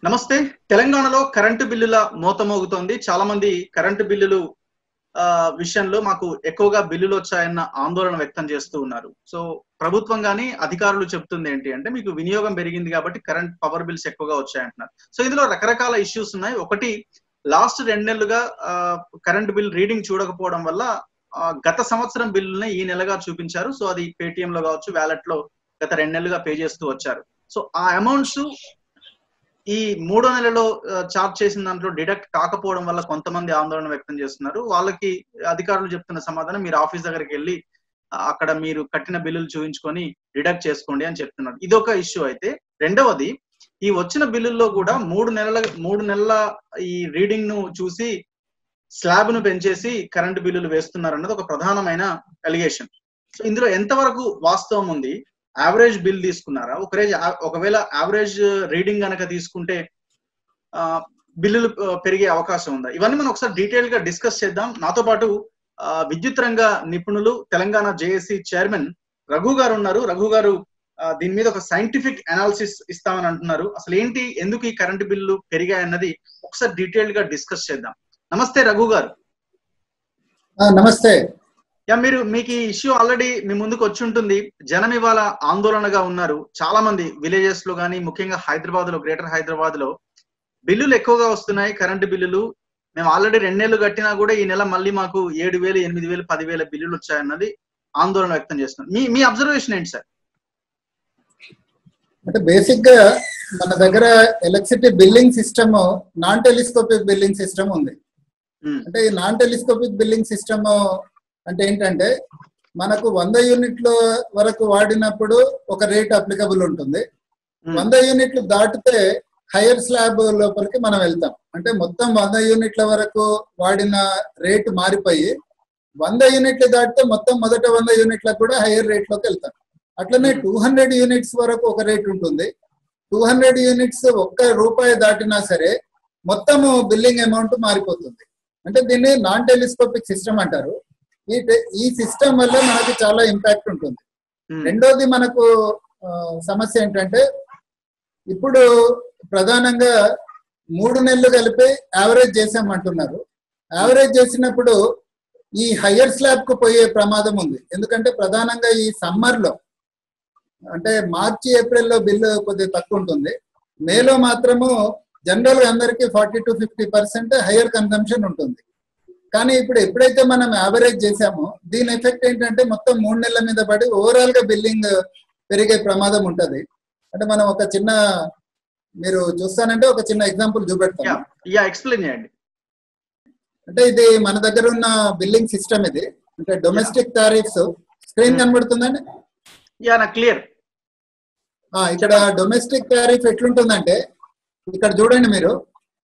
నమస్తే తెలంగాణలో కరెంటు బిల్లుల మోత మోగుతోంది చాలా మంది కరెంటు బిల్లులు ఆ, విషయంలో మాకు ఎక్కువగా బిల్లులు వచ్చాయన్న ఆందోళన వ్యక్తం చేస్తూ ఉన్నారు సో ప్రభుత్వం కానీ అధికారులు చెప్తుంది ఏంటి అంటే మీకు వినియోగం పెరిగింది కాబట్టి కరెంట్ పవర్ బిల్స్ ఎక్కువగా వచ్చాయంటున్నారు సో ఇందులో రకరకాల ఇష్యూస్ ఉన్నాయి ఒకటి లాస్ట్ రెండు నెలలుగా కరెంట్ బిల్ రీడింగ్ చూడకపోవడం వల్ల ఆ, గత సంవత్సరం బిల్లుని ఈ నెలగా చూపించారు సో అది పేటిఎం లో కావచ్చు వ్యాలెట్ లో గత రెండు నెలలుగా పే చేస్తూ వచ్చారు సో ఆ అమౌంట్స్ ఈ మూడో నెలలో చార్జ్ చేసిన దాంట్లో డిడక్ట్ కాకపోవడం వల్ల కొంతమంది ఆందోళన వ్యక్తం చేస్తున్నారు వాళ్ళకి అధికారులు చెప్తున్న సమాధానం మీరు ఆఫీస్ దగ్గరికి వెళ్ళి ఆ, అక్కడ మీరు కట్టిన బిల్లులు చూపించుకొని డిడక్ట్ చేసుకోండి అని చెప్తున్నారు ఇది ఒక ఇష్యూ అయితే రెండవది ఈ వచ్చిన బిల్లుల్లో కూడా మూడు నెలల మూడు నెలల ఈ రీడింగ్ ను చూసి స్లాబ్ ను పెంచేసి కరెంటు బిల్లులు వేస్తున్నారు అన్నది ఒక ప్రధానమైన అలిగేషన్ సో ఇందులో ఎంతవరకు వాస్తవం ఉంది యావరేజ్ బిల్ తీసుకున్నారా ఒకరేజ్ ఒకవేళ యావరేజ్ రీడింగ్ గనక తీసుకుంటే ఆ, బిల్లులు ఆ, పెరిగే అవకాశం ఉందా ఇవన్నీ మనం ఒకసారి డీటెయిల్ గా డిస్కస్ చేద్దాం నాతో పాటు ఆ, విద్యుత్ రంగ నిపుణులు తెలంగాణ జేఏసీ చైర్మన్ రఘు గారు ఉన్నారు రఘు గారు ఆ, దీని మీద ఒక సైంటిఫిక్ అనాలిసిస్ ఇస్తామని అంటున్నారు అసలు ఏంటి ఎందుకు ఈ కరెంటు బిల్లులు పెరిగాయన్నది ఒకసారి డీటెయిల్ గా డిస్కస్ చేద్దాం నమస్తే రఘు గారు ఆ, నమస్తే యా మీరు మీకు ఈ ఇష్యూ ఆల్రెడీ మీ ముందుకు వచ్చి ఉంటుంది జనం ఇవాళ ఆందోళనగా ఉన్నారు చాలా మంది విలేజెస్ లో కానీ ముఖ్యంగా హైదరాబాద్ లో గ్రేటర్ హైదరాబాద్ లో బిల్లులు ఎక్కువగా వస్తున్నాయి కరెంటు బిల్లులు మేము ఆల్రెడీ రెండేళ్లు కట్టినా కూడా ఈ నెల మళ్ళీ మాకు ఏడు వేలు ఎనిమిది వేలు పదివేల బిల్లులు వచ్చాయన్నది ఆందోళన వ్యక్తం చేస్తున్నారు మీ మీ అబ్జర్వేషన్ ఏంటి సార్ అంటే బేసిక్ గా మన దగ్గర electricity billing system non telescopic billing system ఉంది ఉమ్, అంటే ఈ నాన్ టెలిస్కోపిక్ బిల్లింగ్ సిస్టమ్ అంటే ఏంటంటే మనకు వంద యూనిట్ల వరకు వాడినప్పుడు ఒక రేట్ అప్లికబుల్ ఉంటుంది ఉమ్, వంద యూనిట్లు దాటితే హైయర్ స్లాబ్ లోపలికి మనం వెళ్తాం అంటే మొత్తం వంద యూనిట్ల వరకు వాడిన రేటు మారిపోయి వంద యూనిట్లు దాటితే మొత్తం మొదట వంద యూనిట్లకు కూడా హైయర్ రేట్లోకి వెళ్తాం అట్లనే Hmm. టూ హండ్రెడ్ యూనిట్స్ వరకు ఒక రేట్ ఉంటుంది టూ హండ్రెడ్ యూనిట్స్ ఒక్క రూపాయి దాటినా సరే మొత్తము బిల్లింగ్ అమౌంట్ మారిపోతుంది అంటే దీన్ని నాన్ టెలిస్కోపిక్ సిస్టమ్ అంటారు ఈ టె- ఈ సిస్టమ్ వల్ల మనకి చాలా ఇంపాక్ట్ ఉంటుంది ఉమ్, రెండోది మనకు ఆ, సమస్య ఏంటంటే ఇప్పుడు ప్రధానంగా మూడు నెలలు కలిపి యావరేజ్ చేసామంటున్నారు యావరేజ్ చేసినప్పుడు ఈ హయ్యర్ స్లాబ్ కు పోయే ప్రమాదం ఉంది ఎందుకంటే ప్రధానంగా ఈ సమ్మర్ లో అంటే మార్చి ఏప్రిల్లో బిల్లు కొద్దిగా తక్కువ ఉంటుంది మేలో మాత్రము జనరల్ గా అందరికి forty to fifty percent higher consumption ఉంటుంది కానీ ఇప్పుడు ఎప్పుడైతే మనం యావరేజ్ చేసామో దీని ఎఫెక్ట్ ఏంటంటే మొత్తం మూడు నెలల మీద పడి ఓవరాల్ గా బిల్లింగ్ పెరిగే ప్రమాదం ఉంటది అంటే మనం ఒక చిన్న మీరు చూస్తానంటే ఒక చిన్న ఎగ్జాంపుల్ యా చూపెడతాం యా ఎక్స్ప్లెయిన్ చేయండి అంటే ఇది మన దగ్గర ఉన్న బిల్లింగ్ సిస్టమ్ ఇది అంటే డొమెస్టిక్ టారిఫ్స్ స్క్రీన్ Hmm. కనబడుతుందండి యా నా క్లియర్ ఆ, ఇక్కడ డొమెస్టిక్ టారిఫ్ ఎట్లుంటుందంటే ఇక్కడ చూడండి మీరు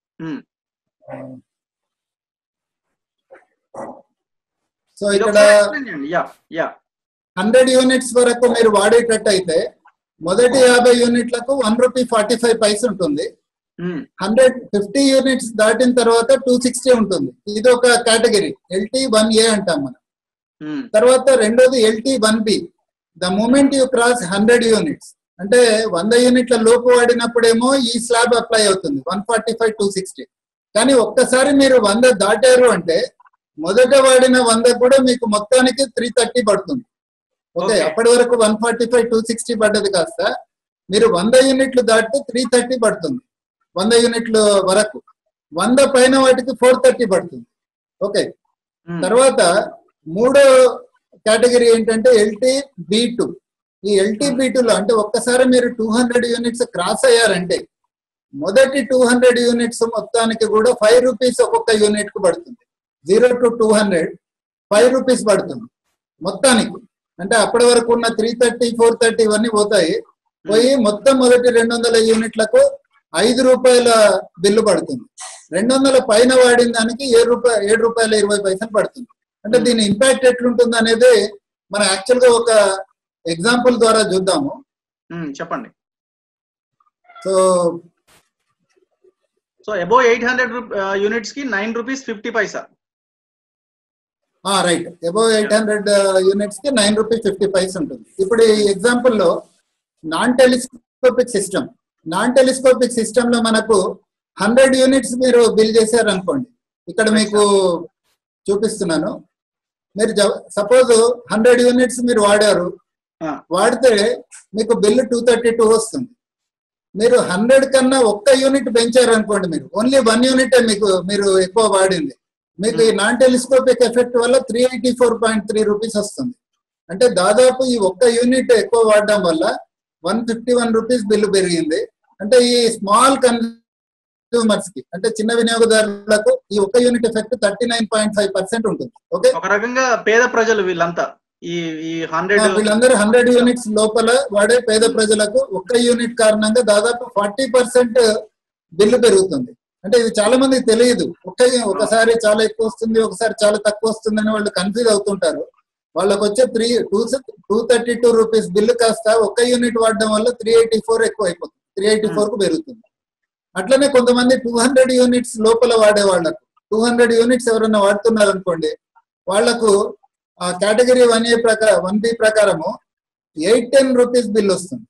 సో ఇక్కడ ఎక్స్ప్లెయిన్ చేయండి యా యా హండ్రెడ్ యూనిట్స్ వరకు మీరు వాడేటట్టు అయితే మొదటి యాభై యూనిట్లకు one rupee forty five paise ఉంటుంది ఉమ్, హండ్రెడ్ ఫిఫ్టీ యూనిట్స్ దాటిన తర్వాత టూ సిక్స్టీ ఉంటుంది ఇది ఒక కేటగిరీ ఎల్టీ వన్ ఏ అంటాం మనం ఉమ్, తర్వాత రెండోది LT one B the moment you cross hundred units అంటే వంద యూనిట్ల లోపు వాడినప్పుడేమో ఈ స్లాబ్ అప్లై అవుతుంది one forty five two sixty కానీ ఒక్కసారి మీరు వంద దాటారు అంటే మొదట వాడిన వంద కూడా మీకు మొత్తానికి త్రీ థర్టీ పడుతుంది ఓకే Okay. అప్పటి వరకు one forty five two sixty పడ్డది కాస్త మీరు వంద యూనిట్లు దాటితే త్రీ థర్టీ పడుతుంది వంద యూనిట్ల వరకు వంద పైన వాటికి ఫోర్ థర్టీ పడుతుంది ఓకే ఉమ్, తర్వాత మూడో కేటగిరీ ఏంటంటే ఎల్టీ బి టూ ఈ ఎల్టీ బి లో అంటే ఒక్కసారి మీరు టూ హండ్రెడ్ యూనిట్స్ క్రాస్ అయ్యారంటే మొదటి టూ హండ్రెడ్ యూనిట్స్ మొత్తానికి కూడా ఫైవ్ రూపీస్ ఒక్కొక్క యూనిట్ కు పడుతుంది zero to two hundred five rupees పడుతుంది మొత్తానికి అంటే అప్పటి వరకు ఉన్న త్రీ థర్టీ ఫోర్ థర్టీ ఇవన్నీ పోతాయి పోయి మొత్తం మొదటి రెండు వందల యూనిట్లకు ఐదు రూపాయల బిల్లు పడుతుంది రెండు వందల పైన వాడిన దానికి ఏడు రూపాయ ఏడు రూపాయల ఇరవై పైసలు పడుతుంది అంటే దీని ఇంపాక్ట్ ఎట్లుంటుంది అనేది మనం యాక్చువల్ గా ఒక ఎగ్జాంపుల్ ద్వారా చూద్దాము ఉమ్, చెప్పండి so so above eight hundred units కి nine rupees fifty paisa right above eight hundred units కి నైన్ రూపీస్ ఫిఫ్టీ పైస్ ఉంటుంది ఇప్పుడు ఈ ఎగ్జాంపుల్ లో non telescopic system non telescopic system లో మనకు హండ్రెడ్ యూనిట్స్ మీరు బిల్ చేశారు అనుకోండి ఇక్కడ మీకు చూపిస్తున్నాను మీరు సపోజ్ హండ్రెడ్ యూనిట్స్ మీరు వాడారు ఆ. వాడితే మీకు బిల్లు టూ థర్టీ టూ వస్తుంది మీరు హండ్రెడ్ కన్నా ఒక్క యూనిట్ పెంచారు అనుకోండి మీరు ఓన్లీ వన్ యూనిట్ మీకు మీరు ఎక్కువ వాడింది మీకు ఈ నాన్ టెలిస్కోపిక్ ఎఫెక్ట్ వల్ల three eighty four point three rupees వస్తుంది అంటే దాదాపు ఈ ఒక్క యూనిట్ ఎక్కువ వాడడం వల్ల one fifty one rupees bill పెరిగింది అంటే ఈ స్మాల్ కన్స్యూమర్స్ కి అంటే చిన్న వినియోగదారులకు ఈ ఒక్క unit effect thirty nine point five percent ఉంటుంది ఓకే ఒక రకంగా పేద ప్రజలు వీళ్ళంతా ఈ ఈ హండ్రెడ్ వీళ్ళందరూ హండ్రెడ్ యూనిట్స్ లోపల వాడే పేద ప్రజలకు ఒక్క యూనిట్ కారణంగా దాదాపు ఫార్టీ పర్సెంట్ బిల్లు పెరుగుతుంది అంటే ఇది చాలా మందికి తెలియదు ఒక్క ఒకసారి చాలా ఎక్కువ వస్తుంది ఒకసారి చాలా తక్కువ వస్తుంది అని వాళ్ళు కన్ఫ్యూజ్ అవుతుంటారు వాళ్ళకి వచ్చే three two two thirty two rupees bill కాస్త ఒక్క యూనిట్ వాడడం వల్ల త్రీ ఎయిటీ ఫోర్ ఎక్కువ అయిపోతుంది త్రీ ఎయిటీ ఫోర్ కు పెరుగుతుంది అట్లనే కొంతమంది టూ హండ్రెడ్ యూనిట్స్ లోపల వాడే వాళ్ళకు టూ హండ్రెడ్ యూనిట్స్ ఎవరైనా వాడుతున్నారు అనుకోండి వాళ్లకు ఆ కేటగిరీ వన్ ఏ ప్రకారం వన్ బి ప్రకారము ఎయిట్ టెన్ రూపీస్ బిల్ వస్తుంది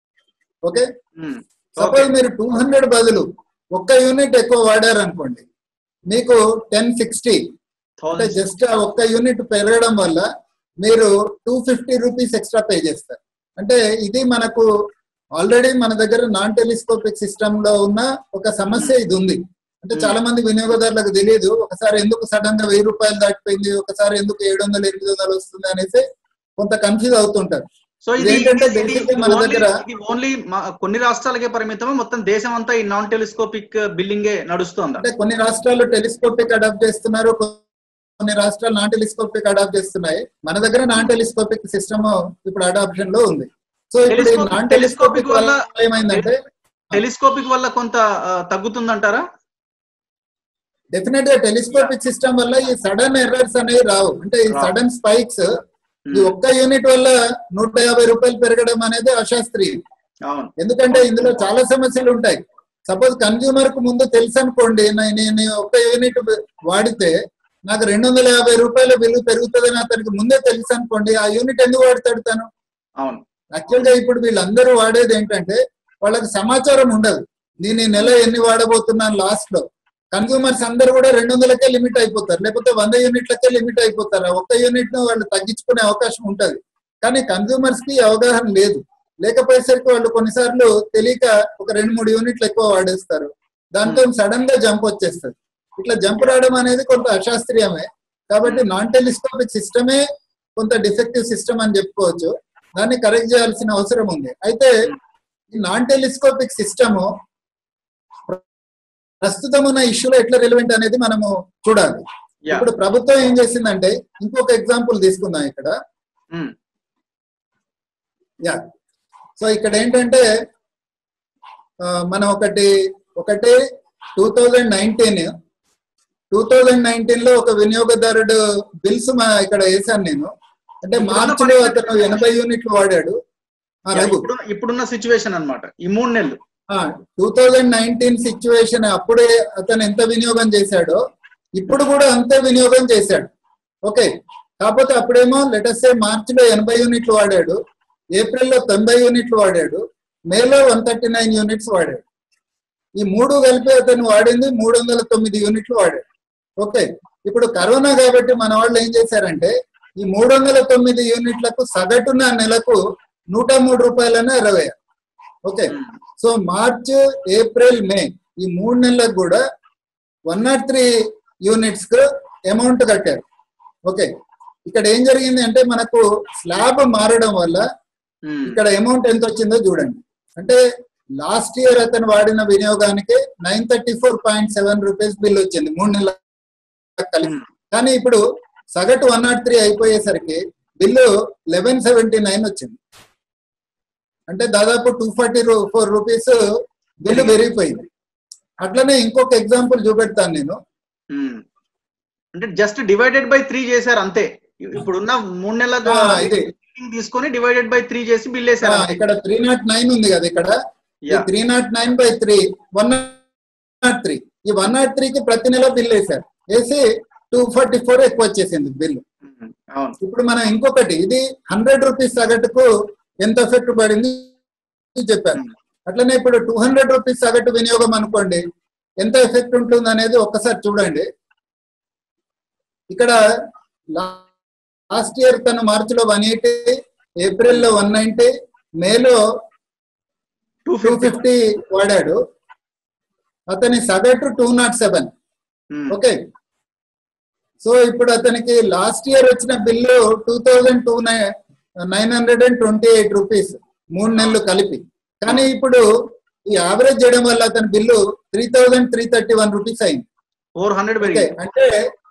ఓకే సపోజ్ మీరు టూ హండ్రెడ్ బదులు ఒక్క యూనిట్ ఎక్కువ వాడారు అనుకోండి మీకు టెన్ సిక్స్టీ అంటే జస్ట్ ఆ ఒక్క యూనిట్ పెరగడం వల్ల మీరు two fifty rupees extra pay చేస్తారు అంటే ఇది మనకు ఆల్రెడీ మన దగ్గర నాన్ టెలిస్కోపిక్ సిస్టమ్ లో ఉన్న ఒక సమస్య ఇది ఉంది అంటే చాలా మంది వినియోగదారులకు తెలియదు ఒకసారి ఎందుకు సడన్ గా వెయ్యి రూపాయలు దాటిపోయింది ఒకసారి ఎందుకు ఏడు వందలు ఎనిమిది వందలు వస్తుంది అనేసి కొంత కన్ఫ్యూజ్ అవుతుంటారు సో ఇది ఇదేంటంటే ఇది- basically ఇది మన only- దగ్గర- ఇది ఓన్లీ కొన్ని రాష్ట్రాలకే పరిమితమే మొత్తం దేశం అంతా ఈ నాన్ టెలిస్కోపిక్ బిల్డింగే నడుస్తుందా అంటే కొన్ని రాష్ట్రాలు టెలిస్కోపిక్ అడాప్ట్ చేస్తున్నారు కొన్ని రాష్ట్రాలు నాన్ టెలిస్కోపిక్ అడాప్ట్ చేస్తున్నాయి మన దగ్గర నాన్ టెలిస్కోపిక్ సిస్టమ్ ఇప్పుడు అడాప్షన్ లో ఉంది సో ఇప్పుడు Telescopic- నాన్ telescopic టెలిస్కోపిక్ వల్ల వల్ల- ఏమైందంటే టెలిస్కోపిక్ వల్ల కొంత ఆ, తగ్గుతుందంటారా డెఫినెట్ గా టెలిస్కోపిక్ సిస్టమ్ వల్ల ఈ సడన్ ఎర్రర్స్ అనేవి రావు అంటే ఈ రావు. సడన్ స్పైక్స్ ఈ ఒక్క యూనిట్ వల్ల నూట యాభై రూపాయలు పెరగడం అనేది అశాస్త్రీయం అవును ఎందుకంటే ఇందులో చాలా సమస్యలు ఉంటాయి సపోజ్ కన్జ్యూమర్ కు ముందు తెలుసు అనుకోండి నే- నేను ఒక్క యూనిట్ వాడితే నాకు రెండు వందల యాభై రూపాయల బిల్లు పెరుగుతుందని అతనికి ముందే తెలుసు అనుకోండి ఆ యూనిట్ ఎందుకు వాడతాడు తను అవును యాక్చువల్ గా ఇప్పుడు వీళ్ళందరూ వాడేది ఏంటంటే వాళ్ళకి సమాచారం ఉండదు నేను ఈ నెల ఎన్ని వాడబోతున్నాను లాస్ట్ లో కన్స్యూమర్స్ అందరూ కూడా రెండు వందలకే లిమిట్ అయిపోతారు లేకపోతే వంద యూనిట్లకే లిమిట్ అయిపోతారు ఆ ఒక్క యూనిట్ ను వాళ్ళు తగ్గించుకునే అవకాశం ఉంటది కానీ కన్స్యూమర్స్ కి అవగాహన లేదు లేకపోయేసరికి వాళ్ళు కొన్నిసార్లు తెలియక ఒక రెండు మూడు యూనిట్లు ఎక్కువ వాడేస్తారు దాంతో సడన్ గా జంప్ వచ్చేస్తుంది ఇట్లా జంప్ రావడం అనేది కొంత అశాస్త్రీయమే కాబట్టి నాన్ టెలిస్కోపిక్ సిస్టమే కొంత డిఫెక్టివ్ సిస్టమ్ అని చెప్పుకోవచ్చు దాన్ని కరెక్ట్ చేయాల్సిన అవసరం ఉంది అయితే ఈ నాన్ టెలిస్కోపిక్ సిస్టమ్ ప్రస్తుతం ఉన్న ఇష్యూలో ఎట్లా రిలవెంట్ అనేది మనము చూడాలి యా ఇప్పుడు ప్రభుత్వం ఏం చేసిందంటే ఇంకొక ఎగ్జాంపుల్ తీసుకుందాం ఇక్కడ యా సో ఇక్కడ ఏంటంటే ఆ, మనం ఒకటి ఒకటి two thousand nineteen two thousand nineteen లో ఒక వినియోగదారుడు బిల్స్ మా ఇక్కడ వేసాను నేను అంటే మార్చిలో అతను ఎనభై యూనిట్లు వాడాడు ఆ, రఘు ఇప్పుడు ఇప్పుడున్న సిచ్యువేషన్ అన్నమాట ఈ మూడు నెలలు టూ థౌజండ్ నైన్టీన్ సిచ్యువేషన్ అప్పుడే అతను ఎంత వినియోగం చేశాడో ఇప్పుడు కూడా అంతే వినియోగం చేశాడు ఓకే కాకపోతే అప్పుడేమో లెటర్సే మార్చిలో ఎనభై యూనిట్లు వాడాడు ఏప్రిల్లో తొంభై యూనిట్లు వాడాడు మేలో వన్ థర్టీ నైన్ యూనిట్స్ వాడాడు ఈ మూడు కలిపి అతను వాడింది మూడు వందల తొమ్మిది యూనిట్లు వాడాడు ఓకే ఇప్పుడు కరోనా కాబట్టి మన వాళ్ళు ఏం చేశారంటే ఈ మూడు వందల తొమ్మిది యూనిట్లకు సగటున నెలకు నూట మూడు రూపాయలనే ఇరవై okay so March April May ఈ మూడు నెలలకు కూడా వన్ నాట్ త్రీ యూనిట్స్ కు అమౌంట్ కట్టారు ఓకే ఇక్కడ ఏం జరిగింది అంటే మనకు స్లాబ్ మారడం వల్ల ఉమ్, ఇక్కడ అమౌంట్ ఎంత వచ్చిందో చూడండి అంటే లాస్ట్ ఇయర్ అతను వాడిన వినియోగానికి nine thirty four point seven rupees bill వచ్చింది మూడు నెలల కలిపి ఉమ్, కానీ ఇప్పుడు సగటు వన్ నాట్ త్రీ అయిపోయేసరికి బిల్లు లెవెన్ సెవెంటీ నైన్ వచ్చింది అంటే దాదాపు two forty four rupees bill పెరిగిపోయింది అట్లనే ఇంకొక ఎగ్జాంపుల్ చూపెడతాను నేను ఉమ్. అంటే జస్ట్ డివైడెడ్ బై త్రీ చేశారు అంతే ఇప్పుడున్న మూడు నెలల ఆ, ఇది బిల్లింగ్ తీసుకొని డివైడెడ్ బై త్రీ చేసి బిల్ ఆ, వేశారు అంతే. ఇక్కడ త్రీ నాట్ నైన్ ఉంది కదా ఇక్కడ yeah three nought nine by three one nought three ఈ వన్ నాట్ త్రీకి ప్రతి నెల బిల్ వేశారు వేసి టూ ఫార్టీ ఫోర్ ఎక్కువ వచ్చేసింది బిల్లు ఉమ్, అవును ఇప్పుడు మనం ఇంకొకటి ఇది హండ్రెడ్ రూపీస్ సగటుకు ఎంత ఎఫెక్ట్ పడింది చెప్పాను అట్లనే ఇప్పుడు టూ హండ్రెడ్ రూపీస్ సగటు వినియోగం అనుకోండి ఎంత ఎఫెక్ట్ ఉంటుంది అనేది ఒక్కసారి చూడండి ఇక్కడ లాస్ట్ ఇయర్ తను మార్చిలో వన్ ఎయిటీ ఏప్రిల్లో వన్ నైన్టీ మేలో టూ టూ ఫిఫ్టీ ఫిఫ్టీ వాడాడు అతని సగటు two nought seven okay so ఇప్పుడు అతనికి లాస్ట్ ఇయర్ వచ్చిన bill two thousand two nine hundred and twenty eight rupees మూడు నెలలు కలిపి కానీ ఇప్పుడు ఈ యావరేజ్ చేయడం వల్ల అతని bill three thousand three thirty one rupees అయింది ఫోర్ హండ్రెడ్ ఓకే పెరిగింది అంటే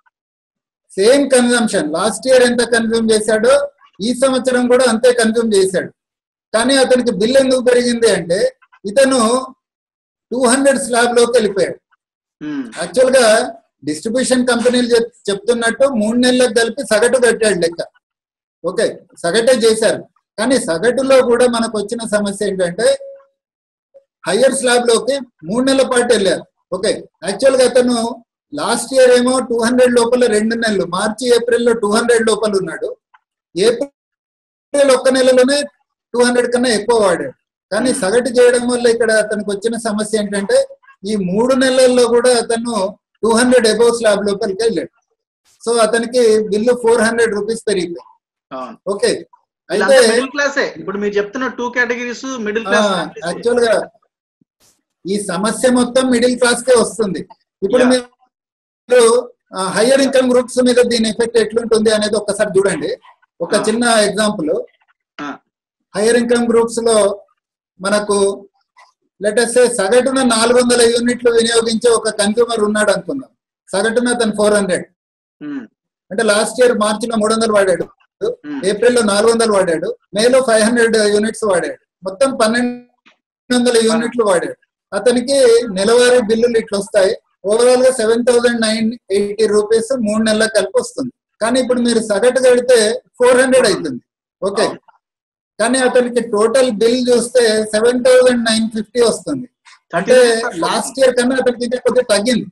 సేమ్ కన్జంప్షన్ లాస్ట్ ఇయర్ ఎంత కన్జ్యూమ్ చేశాడో ఈ సంవత్సరం కూడా అంతే కన్జ్యూమ్ చేశాడు కానీ అతనికి బిల్ ఎందుకు పెరిగింది అంటే ఇతను టూ హండ్రెడ్ స్లాబ్ లోకి వెళ్ళిపోయాడు ఉమ్, యాక్చువల్ గా డిస్ట్రిబ్యూషన్ కంపెనీలు చెప్- చెప్తున్నట్టు మూడు నెలలకు కలిపి సగటు కట్టాడు లెక్క ఓకే సగటే చేశారు కానీ సగటులో కూడా మనకు వచ్చిన సమస్య ఏంటంటే హయ్యర్ స్లాబ్ లోకి మూడు నెలల పాటు వెళ్ళారు ఓకే యాక్చువల్ గా అతను లాస్ట్ ఇయర్ ఏమో టూ హండ్రెడ్ లోపల రెండు నెలలు మార్చి ఏప్రిల్ లో టూ హండ్రెడ్ లోపల ఉన్నాడు ఏప్రిల్ ఒక్క నెలలోనే టూ హండ్రెడ్ కన్నా ఎక్కువ వాడాడు కానీ సగటు చేయడం వల్ల ఇక్కడ అతనికి వచ్చిన సమస్య ఏంటంటే ఈ మూడు నెలల్లో కూడా అతను టూ హండ్రెడ్ అబౌవ్ స్లాబ్ లోపలికి వెళ్ళాడు సో అతనికి బిల్లు ఫోర్ హండ్రెడ్ రూపీస్ పెరిగిపోయింది అయితే ఓకే అయితే మిడిల్ క్లాసే ఇప్పుడు మీరు చెప్తున్న two categories middle class actual గా ఈ సమస్య మొత్తం మిడిల్ క్లాస్ కే వస్తుంది ఇప్పుడు Yeah. మీరు హయ్యర్ ఇన్కమ్ గ్రూప్స్ మీద దీని ఎఫెక్ట్ ఎట్లుంటుంది అనేది ఒక్కసారి చూడండి ఒక Ah. చిన్న example Ah. Higher income groups లో మనకు లెటెస్ట్ సగటున నాలుగు వందల యూనిట్లు వినియోగించే ఒక కన్స్యూమర్ ఉన్నాడు అనుకుందాం సగటున అతను ఫోర్ హండ్రెడ్ అంటే లాస్ట్ ఇయర్ మార్చిలో మూడు వందలు వాడాడు ఏప్రిల్ లో నాలుగు వందలు వాడాడు మేలో ఫైవ్ హండ్రెడ్ యూనిట్స్ వాడాడు మొత్తం పన్నెండు వందల యూనిట్లు వాడాడు అతనికి నెలవారీ బిల్లులు ఇట్లా వస్తాయి ఓవరాల్ గా seven thousand nine eighty rupees మూడు నెలల కలిపి వస్తుంది కానీ ఇప్పుడు మీరు సగటు కడితే ఫోర్ హండ్రెడ్ అవుతుంది ఓకే కానీ అతనికి టోటల్ బిల్ చూస్తే సెవెన్ థౌసండ్ నైన్ ఫిఫ్టీ వస్తుంది అంటే లాస్ట్ ఇయర్ కన్నా అతనికి ఇంకా కొద్దిగా తగ్గింది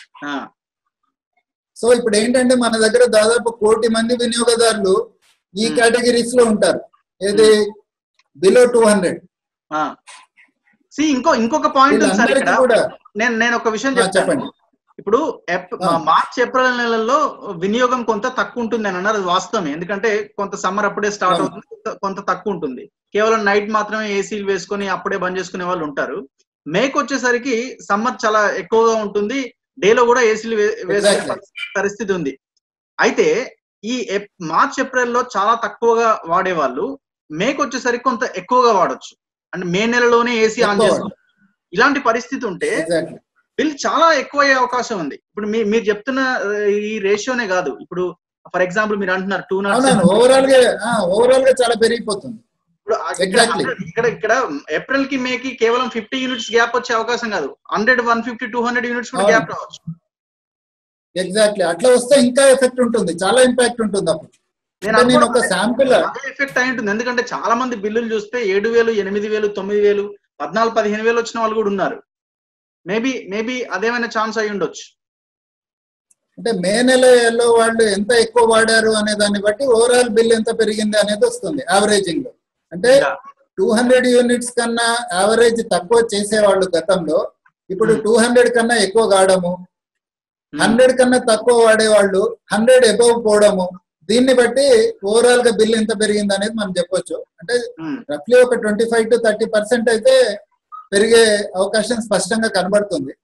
సో ఇప్పుడు ఏంటంటే మన దగ్గర దాదాపు కోటి మంది వినియోగదారులు ఈ Hmm. కేటగిరీస్ లో ఉంటారు ఏది బిలో టూ హండ్రెడ్ సి ఇంకో ఇంకొక పాయింట్ ఉంది సార్ వీళ్ళందరికీ ఇక్కడ కూడా నేను నేను ఒక విషయం ఆ, చెప్తాను చెప్పండి ఇప్పుడు ఎప్- ఆ. మార్చ్ ఏప్రిల్ నెలల్లో వినియోగం కొంత తక్కువ ఉంటుంది అని అన్నారు అది వాస్తవమే ఎందుకంటే కొంత సమ్మర్ అప్పుడే స్టార్ట్ అవును. అవుతుంది కొంత- కొంత తక్కువ ఉంటుంది కేవలం నైట్ మాత్రమే ఏసీలు వేసుకొని అప్పుడే బంద్ చేసుకునే వాళ్ళు ఉంటారు మేక్ వచ్చేసరికి సమ్మర్ చాలా ఎక్కువగా ఉంటుంది డేలో కూడా ఏసీలు వేసుకునే Exactly. పరిస్థితి- పరిస్థితి ఉంది అయితే ఈ ఎప్- మార్చ్ ఏప్రిల్ లో చాలా తక్కువగా వాడేవాళ్ళు మేక్ వచ్చేసరికి కొంత ఎక్కువగా వాడొచ్చు అంటే మే నెలలోనే ఏసీ ఆన్ ఎక్కువ చేసుకోవాలి ఇలాంటి పరిస్థితి ఉంటే ఎగ్జాక్ట్లీ బిల్ చాలా ఎక్కువ అయ్యే అవకాశం ఉంది ఇప్పుడు మీ మీరు చెప్తున్న ఆ, ఈ రేషియోనే కాదు ఇప్పుడు ఫర్ ఎగ్జాంపుల్ మీరు అంటున్నారు టూ నాట్ అవునవును ఓవరాల్ గా ఓవరాల్ గా చాలా పెరిగిపోతుంది ఇప్పుడు ఇక్కడ Exactly. 100 ఇక్కడ ఇక్కడ ఏప్రిల్ కి మే కి కేవలం ఫిఫ్టీ యూనిట్స్ గ్యాప్ వచ్చే అవకాశం కాదు hundred one fifty two hundred units కూడా అవును. గ్యాప్ రావచ్చు ఎగ్జాక్ట్లీ అట్లా వస్తే ఇంకా ఎఫెక్ట్ ఉంటుంది చాలా ఇంపాక్ట్ ఉంటుంది అప్పుడు నేను అంటే నేను ఒక అనుకోవడం శాంపుల్ అదే ఎఫెక్ట్ అయి ఉంటుంది ఎందుకంటే చాలా మంది బిల్లులు చూస్తే ఏడు వేలు ఎనిమిది వేలు తొమ్మిది వేలు పద్నాలుగు పదిహేను వేలు వచ్చిన వాళ్ళు కూడా ఉన్నారు మేబీ మేబీ అదేమైనా ఛాన్స్ అయి ఉండొచ్చు అంటే మే నెలలో వాళ్ళు ఎంత ఎక్కువ వాడారు అనే దాన్ని బట్టి ఓవరాల్ బిల్ ఎంత పెరిగింది అనేది వస్తుంది యావరేజింగ్ లో అంటే Yeah. టూ హండ్రెడ్ యూనిట్స్ కన్నా యావరేజ్ తక్కువ చేసేవాళ్ళు గతంలో ఇప్పుడు Hmm. టూ హండ్రెడ్ కన్నా ఎక్కువ కావడము హండ్రెడ్ కన్నా తక్కువ వాడేవాళ్ళు హండ్రెడ్ అబౌవ్ పోవడము దీన్ని బట్టి ఓవరాల్ గా బిల్ ఎంత పెరిగింది అనేది మనం చెప్పొచ్చు అంటే Hmm. రఫ్లీ ఒక twenty five to thirty percent అయితే పెరిగే అవకాశం స్పష్టంగా కనబడుతుంది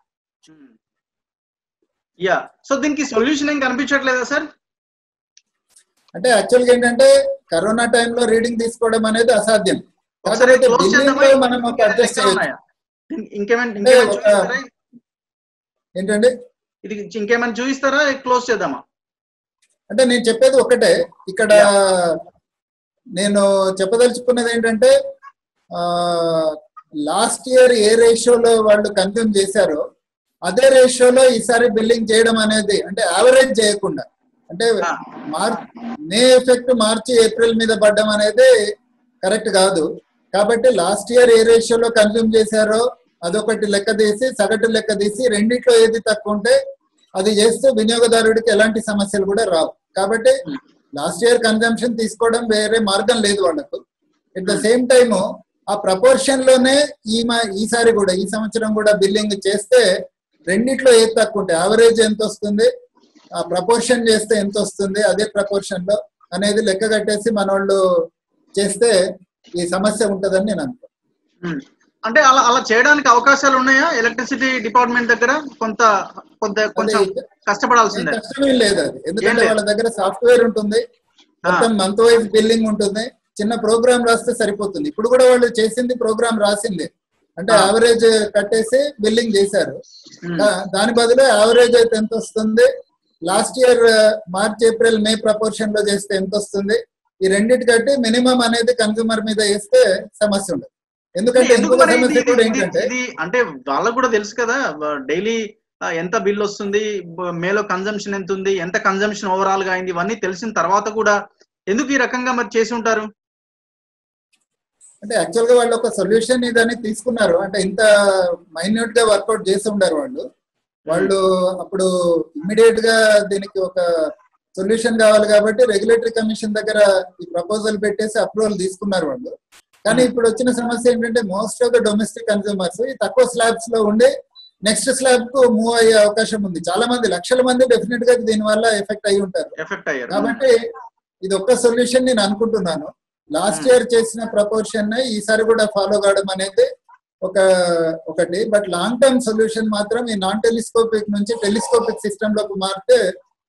యా సో దీనికి సొల్యూషన్ ఏం కనిపించట్లేదా సార్ అంటే యాక్చువల్ గా ఏంటంటే కరోనా టైంలో రీడింగ్ తీసుకోవడం అనేది అసాధ్యం ఒకసారి కాకపోతే close బిల్లింగ్ చేద్దామా? లో మనం ఒక ఇంకేమైనా అడ్జస్ట్ లెక్కలు చేయొచ్చు ఉన్నాయా? ఇం- ఇంకేమైనా అంటే ఇంకేమైనా ఒక- చూపిస్తారా ఏంటంటే ఇది ఇంకేమైనా చూపిస్తారా క్లోజ్ చేద్దామా అంటే నేను చెప్పేది ఒకటే ఇక్కడ నేను చెప్పదలుచుకున్నది ఏంటంటే లాస్ట్ ఇయర్ ఏ రేషియోలో వాళ్ళు కన్జ్యూమ్ చేశారో అదే రేషియోలో ఈసారి బిల్లింగ్ చేయడం అనేది అంటే యావరేజ్ చేయకుండా అంటే ఆ. మార్చ్ మే ఎఫెక్ట్ మార్చి ఏప్రిల్ మీద పడ్డం అనేది కరెక్ట్ కాదు కాబట్టి లాస్ట్ ఇయర్ ఏ రేషియోలో కన్జ్యూమ్ చేశారో అదొకటి లెక్క తీసి సగటు లెక్క తీసి రెండిట్లో ఏది తక్కువ ఉంటే అది చేస్తే వినియోగదారుడికి ఎలాంటి సమస్యలు కూడా రావు కాబట్టి లాస్ట్ ఇయర్ కన్జంప్షన్ తీసుకోవడం వేరే మార్గం లేదు వాళ్ళకు ఎట్ ద సేమ్ టైమ్ ఆ ప్రపోర్షన్ లోనే ఈ మ- ఈసారి కూడా ఈ సంవత్సరం కూడా బిల్లింగ్ చేస్తే రెండిట్లో ఏది తక్కువ ఉంటాయి యావరేజ్ ఎంత వస్తుంది ఆ ప్రపోర్షన్ చేస్తే ఎంత వస్తుంది అదే ప్రపోర్షన్ లో అనేది లెక్క కట్టేసి మనోళ్ళు చేస్తే ఈ సమస్య ఉంటదని నేను అనుకుంటున్నాను ఉమ్. అంటే అలా అలా చేయడానికి అవకాశాలు ఉన్నాయా ఎలక్ట్రిసిటీ డిపార్ట్మెంట్ దగ్గర కొంత కొంత కొంచెం అదే కష్టపడాల్సిందే కష్టమేం లేదు అది ఎందుకంటే లేదు. వాళ్ళ దగ్గర సాఫ్ట్వేర్ ఉంటుంది మొత్తం మంత్ వైజ్ బిల్లింగ్ ఉంటుంది చిన్న ప్రోగ్రామ్ రాస్తే సరిపోతుంది ఇప్పుడు కూడా వాళ్ళు చేసింది ప్రోగ్రామ్ రాసింది అంటే ఆ. యావరేజ్ కట్టేసి బిల్లింగ్ చేశారు ఉమ్. దా- దాని బదులు యావరేజ్ అయితే ఎంత వస్తుంది last year March April May proportion లో చేస్తే ఎంత వస్తుంది ఈ రెండింటి కట్టి మినిమం అనేది కన్స్యూమర్ మీద వేస్తే సమస్య ఉండదు ఎందుకంటే ఎందుకు ఇంకొక మరి ఇది- సమస్య కూడా ఇది- ఏంటంటే ఇది అంటే వాళ్ళకు కూడా తెలుసు కదా డైలీ ఎంత బిల్ వస్తుంది బ- మేలో కన్జంప్షన్ ఎంత ఉంది ఎంత కన్జంప్షన్ ఓవరాల్ గా అయింది ఇవన్నీ తెలిసిన తర్వాత కూడా ఎందుకు ఈ రకంగా మరి చేసి ఉంటారు అంటే యాక్చువల్ గా వాళ్ళు ఒక సొల్యూషన్ ఇదని తీసుకున్నారు అంటే ఇంత మైన్యూట్ గా వర్కౌట్ చేసి ఉండారు వాళ్ళు వాళ్ళు అప్పుడు ఇమ్మీడియట్ గా దీనికి ఒక సొల్యూషన్ కావాలి కాబట్టి రెగ్యులేటరీ కమిషన్ దగ్గర ఈ ప్రపోజల్ పెట్టేసి అప్రూవల్ తీసుకున్నారు వాళ్ళు కానీ ఇప్పుడు వచ్చిన సమస్య ఏంటంటే most of the domestic consumers ఈ తక్కువ స్లాబ్స్ లో ఉండి నెక్స్ట్ స్లాబ్ కు మూవ్ అయ్యే అవకాశం ఉంది చాలా మంది లక్షల మంది డెఫినెట్ గా దీని వల్ల ఎఫెక్ట్ అయి ఉంటారు ఎఫెక్ట్ అయ్యారు కాబట్టి ఇది ఒక్క సొల్యూషన్ నేను అనుకుంటున్నాను లాస్ట్ ఇయర్ చేసిన ప్రపోర్షన్ ఈసారి కూడా ఫాలో కావడం అనేది ఒక ఒకటి బట్ లాంగ్ టర్మ్ సొల్యూషన్ మాత్రం ఈ నాన్ టెలిస్కోపిక్ నుంచి టెలిస్కోపిక్ సిస్టమ్ లోకి మారితే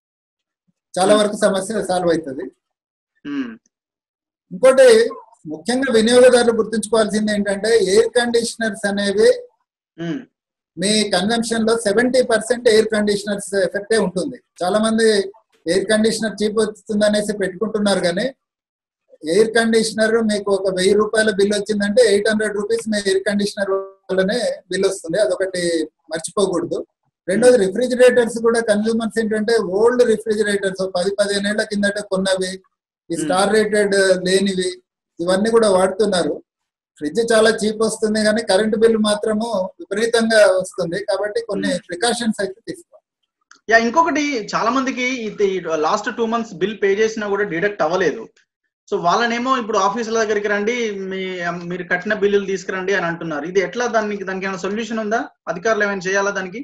చాలా వరకు సమస్య సాల్వ్ అవుతుంది ఉమ్. ఇంకోటి ముఖ్యంగా వినియోగదారులు గుర్తుంచుకోవాల్సింది ఏంటంటే ఎయిర్ కండిషనర్స్ అనేవి ఉమ్. మీ కన్వెన్షన్ లో సెవెంటీ పర్సెంట్ ఎయిర్ కండిషనర్స్ ఎఫెక్టే ఉంటుంది చాలా మంది ఎయిర్ కండిషనర్ చీప్ వస్తుంది అనేసి పెట్టుకుంటున్నారు కానీ ఎయిర్ కండిషనర్ మీకు ఒక వెయ్యి రూపాయల బిల్ వచ్చిందంటే ఎయిట్ హండ్రెడ్ రూపీస్ మీ ఎయిర్ కండిషనర్ వల్లనే బిల్ వస్తుంది అదొకటి మర్చిపోకూడదు రెండోది రిఫ్రిజిరేటర్స్ కూడా కన్జ్యూమర్స్ ఏంటంటే ఓల్డ్ రిఫ్రిజిరేటర్స్ పది పదిహేను ఏళ్ల కిందట కొన్నవి ఈ స్టార్ రేటెడ్ లేనివి ఇవన్నీ కూడా వాడుతున్నారు ఫ్రిడ్జ్ చాలా చీప్ వస్తుంది కానీ కరెంట్ బిల్ మాత్రము విపరీతంగా వస్తుంది కాబట్టి కొన్ని ప్రికాషన్స్ అయితే తీసుకోవాలి యా ఇంకొకటి చాలా మందికి last two months bill pay చేసినా కూడా డిడక్ట్ అవ్వలేదు సో వాళ్ళనేమో ఇప్పుడు ఆఫీసుల దగ్గరికి రండి మీ మీరు కట్టిన బిల్లులు తీసుకురండి అని అంటున్నారు ఇది ఎట్లా దానికి దానికి ఏమైనా సొల్యూషన్ ఉందా అధికారులు ఏమైనా చేయాలా దానికి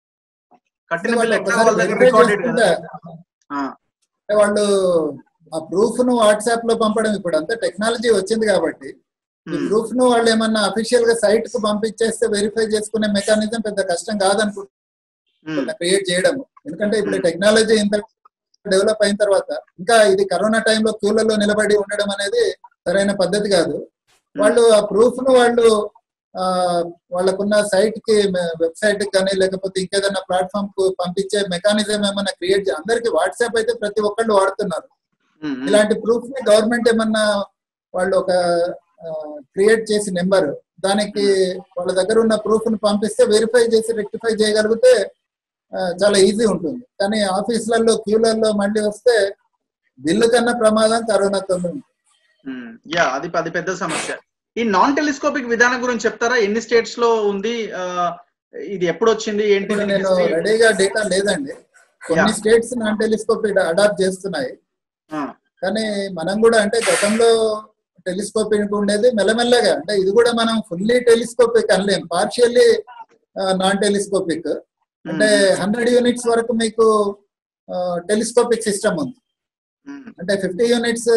కట్టిన బిల్ వాళ్ళు ఎట్లా ఒకసారి వాళ్ళ దగ్గర verify రికార్డెడ్ కదా చేసుకుంటే ఆ, అంటే వాళ్ళు ఆ ప్రూఫ్ ను వాట్సాప్ లో పంపడం ఇప్పుడు అంతా టెక్నాలజీ వచ్చింది కాబట్టి ఈ ఉమ్, ప్రూఫ్ ను వాళ్ళు ఏమన్నా అఫీషియల్ గా సైట్ కు పంపించేస్తే వెరిఫై చేసుకునే మెకానిజం పెద్ద కష్టం కాదనుకుంటున్నా ఉమ్, క్రియేట్ చేయడం ఎందుకంటే ఇప్పుడు Hmm. టెక్నాలజీ ఇంత డెవలప్ అయిన తర్వాత ఇంకా ఇది కరోనా టైంలో క్యూలలో నిలబడి ఉండడం అనేది సరైన పద్ధతి కాదు వాళ్ళు ఆ ప్రూఫ్ ను వాళ్ళు ఆ వాళ్ళకున్న సైట్ కి వెబ్సైట్ కి కానీ లేకపోతే ఇంకేదైనా ప్లాట్ఫామ్ కు పంపించే మెకానిజం ఏమన్నా క్రియేట్ అందరికి వాట్సాప్ అయితే ప్రతి ఒక్కళ్ళు వాడుతున్నారు ఉమ్, ఉమ్, ఇలాంటి ప్రూఫ్ ని గవర్నమెంట్ ఏమన్నా వాళ్ళు ఒక క్రియేట్ చేసి నెంబర్ దానికి వాళ్ళ దగ్గర ఉన్న ప్రూఫ్ ని పంపిస్తే వెరిఫై చేసి రెక్టిఫై చేయగలిగితే ఆ, చాలా ఈజీ ఉంటుంది కానీ ఆఫీసులలో క్యూలలో మళ్ళీ వస్తే బిల్లు కన్నా ప్రమాదం కరోనాతో ఉంది ఉమ్, యా అది అది పెద్ద సమస్య ఈ నాన్ టెలిస్కోపిక్ విధానం గురించి చెప్తారా ఎన్ని స్టేట్స్ లో ఉంది ఆ, ఇది ఎప్పుడు వచ్చింది ఏంటి ఇప్పుడు దీని నేను history? రెడీగా డేటా లేదండి కొన్ని Yeah. States non telescope adopt చేస్తున్నాయి ఆ, కానీ మనం కూడా అంటే గతంలో టెలిస్కోపిక్ ఉండేది మెల్లమెల్లగా అంటే ఇది కూడా మనం ఫుల్లీ టెలిస్కోపిక్ అనలేం పార్షియల్లీ నాన్ టెలిస్కోపిక్ అంటే హండ్రెడ్ యూనిట్స్ వరకు మీకు టెలిస్కోపిక్ సిస్టమ్ ఉంది ఉమ్, అంటే ఫిఫ్టీ యూనిట్స్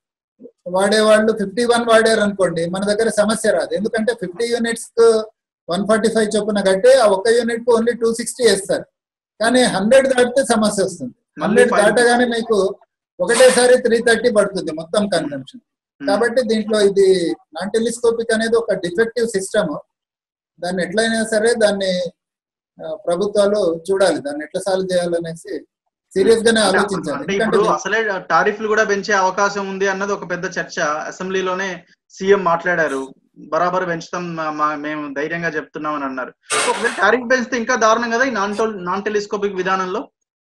వాడేవాళ్ళు ఫిఫ్టీ వన్ వాడారు అనుకోండి మన దగ్గర సమస్య రాదు ఎందుకంటే fifty units one forty five చొప్పున కట్టి ఆ ఒక్క యూనిట్ కు ఓన్లీ టూ సిక్స్టీ వేస్తారు కానీ హండ్రెడ్ దాటితే సమస్య వస్తుంది మళ్ళీ హండ్రెడ్ five- దాటగానే మీకు ఒకటేసారి త్రీ థర్టీ పడుతుంది మొత్తం కన్సంప్షన్ ఉమ్, కాబట్టి దీంట్లో ఇది నాన్ టెలిస్కోపిక్ అనేది ఒక డిఫెక్టివ్ సిస్టమ్ దాన్ని ఎట్లయినా సరే దాన్ని ఆ, ప్రభుత్వాలు చూడాలి దాన్ని ఎట్లా సాల్వ్ చేయాలనేసి సీరియస్ గానే ఆలోచించాలి అంటే ఎందుకంటే ఇప్పుడు అసలే టారిఫ్లు కూడా పెంచే అవకాశం ఉంది అన్నది ఒక పెద్ద చర్చ అసెంబ్లీలోనే సీఎం మాట్లాడారు బరాబర్ పెంచుతాం మా- మా- మేము ధైర్యంగా చెప్తున్నామని అన్నారు సో ఒకవేళ టారిఫ్ పెంచితే ఇంకా దారుణం కదా ఈ నాన్ నాన్ టెలిస్కోపిక్ విధానంలో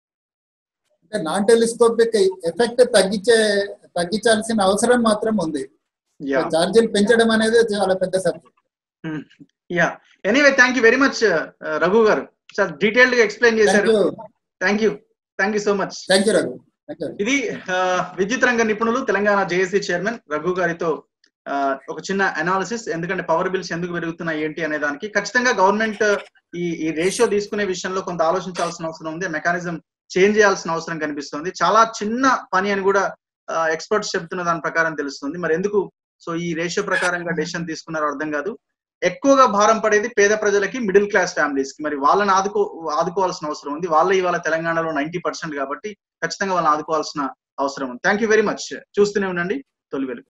అంటే నాన్ టెలిస్కోపిక్ ఎఫెక్ట్ తగ్గించే తగ్గించాల్సిన అవసరం మాత్రం ఉంది యా ఛార్జీలు పెంచడం అనేది చాలా పెద్ద subject yeah anyway thank you very much Raghu garu చాలా డీటెయిల్డ్ గా ఎక్స్ప్లెయిన్ థ్యాంక్ చేశారు you thank you thank you so much thank you Raghu thank you ఇది ఆ, విద్యుత్ రంగ నిపుణులు తెలంగాణ జేఏసీ చైర్మన్ రఘు గారితో ఆ, ఒక చిన్న అనాలిసిస్ ఎందుకంటే పవర్ బిల్స్ ఎందుకు పెరుగుతున్నాయి ఏంటి అనే దానికి ఖచ్చితంగా గవర్నమెంట్ ఈ ఈ రేషియో తీసుకునే విషయంలో కొంత ఆలోచించాల్సిన అవసరం ఉంది మెకానిజం చేంజ్ చేయాల్సిన అవసరం కనిపిస్తుంది చాలా చిన్న పని అని కూడా ఎక్స్పర్ట్స్ చెప్తున్న దాని ప్రకారం తెలుస్తుంది మరి ఎందుకు సో ఈ రేషియో ప్రకారంగా డెసిషన్ తీసుకున్నారో అర్థం కాదు ఎక్కువగా భారం పడేది పేద ప్రజలకి మిడిల్ క్లాస్ ఫ్యామిలీస్ కి మరి వాళ్ళని ఆదుకో ఆదుకోవాల్సిన అవసరం ఉంది వాళ్ళ ఇవాళ తెలంగాణలో నైన్టీ పర్సెంట్ కాబట్టి ఖచ్చితంగా వాళ్ళని ఆదుకోవాల్సిన అవసరం ఉంది థ్యాంక్ యూ వెరీ మచ్ చూస్తూనే ఉండండి తొలి వెలుగు